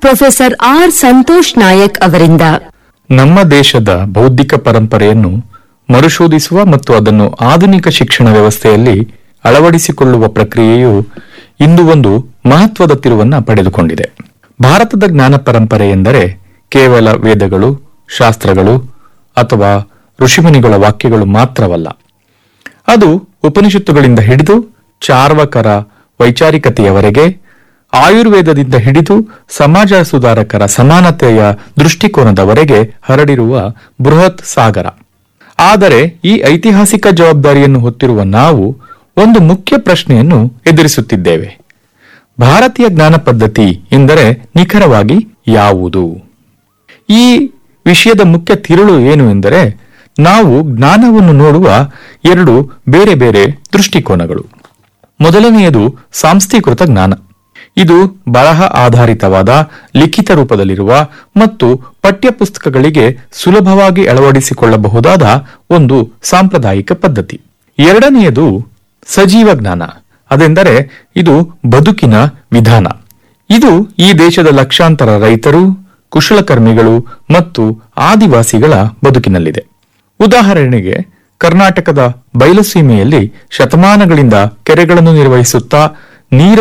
professor R Santosh Nayak ಅವರಿಂದ ನಮ್ಮ ದೇಶದ ಬೌದ್ಧಿಕ ಪರಂಪರೆಯನ್ನು ಮರುಶೋಧಿಸುವ ಮತ್ತು ಅದನ್ನು ಆಧುನಿಕ ಶಿಕ್ಷಣ ವ್ಯವಸ್ಥೆಯಲ್ಲಿ ಅಳವಡಿಸಿಕೊಳ್ಳುವ ಪ್ರಕ್ರಿಯೆಯು ಇಂದು ಒಂದು ಮಹತ್ವದ ತಿರುವನ್ನ ಪಡೆದುಕೊಂಡಿದೆ ಭಾರತದ ಜ್ಞಾನ ಪರಂಪರೆ ಎಂದರೆ ಕೇವಲ ವೇದಗಳು ಶಾಸ್ತ್ರಗಳು ಅಥವಾ ಋಷಿಮುನಿಗಳ ವಾಕ್ಯಗಳು ಮಾತ್ರವಲ್ಲ ಅದು ಉಪನಿಷತ್ತುಗಳಿಂದ ಹಿಡಿದು ಚಾರ್ವಕರ ವೈಚಾರಿಕತೆಯವರೆಗೆ ಆಯುರ್ವೇದದಿಂದ ಹಿಡಿದು ಸಮಾಜ ಸುಧಾರಕರ ಸಮಾನತೆಯ ದೃಷ್ಟಿಕೋನದವರೆಗೆ ಹರಡಿರುವ ಬೃಹತ್ ಸಾಗರ ಆದರೆ ಈ ಐತಿಹಾಸಿಕ ಜವಾಬ್ದಾರಿಯನ್ನು ಹೊತ್ತಿರುವ ನಾವು ಒಂದು ಮುಖ್ಯ ಪ್ರಶ್ನೆಯನ್ನು ಎದುರಿಸುತ್ತಿದ್ದೇವೆ ಭಾರತೀಯ ಜ್ಞಾನ ಪದ್ಧತಿ ಎಂದರೆ ನಿಖರವಾಗಿ ಯಾವುದು ಈ ವಿಷಯದ ಮುಖ್ಯ ತಿರುಳು ಏನು ಎಂದರೆ ನಾವು ಜ್ಞಾನವನ್ನು ನೋಡುವ ಎರಡು ಬೇರೆ ಬೇರೆ ದೃಷ್ಟಿಕೋನಗಳು ಮೊದಲನೆಯದು ಸಾಂಸ್ಥೀಕೃತ ಜ್ಞಾನ ಇದು ಬರಹ ಆಧಾರಿತವಾದ ಲಿಖಿತ ರೂಪದಲ್ಲಿರುವ ಮತ್ತು ಪಠ್ಯಪುಸ್ತಕಗಳಿಗೆ ಸುಲಭವಾಗಿ ಅಳವಡಿಸಿಕೊಳ್ಳಬಹುದಾದ ಒಂದು ಸಾಂಪ್ರದಾಯಿಕ ಪದ್ಧತಿ ಎರಡನೆಯದು ಸಜೀವ ಜ್ಞಾನ ಅದೆಂದರೆ ಇದು ಬದುಕಿನ ವಿಧಾನ ಇದು ಈ ದೇಶದ ಲಕ್ಷಾಂತರ ರೈತರು ಕುಶಲಕರ್ಮಿಗಳು ಮತ್ತು ಆದಿವಾಸಿಗಳ ಬದುಕಿನಲ್ಲಿದೆ ಉದಾಹರಣೆಗೆ ಕರ್ನಾಟಕದ ಬಯಲುಸೀಮೆಯಲ್ಲಿ ಶತಮಾನಗಳಿಂದ ಕೆರೆಗಳನ್ನು ನಿರ್ವಹಿಸುತ್ತಾ ನೀರ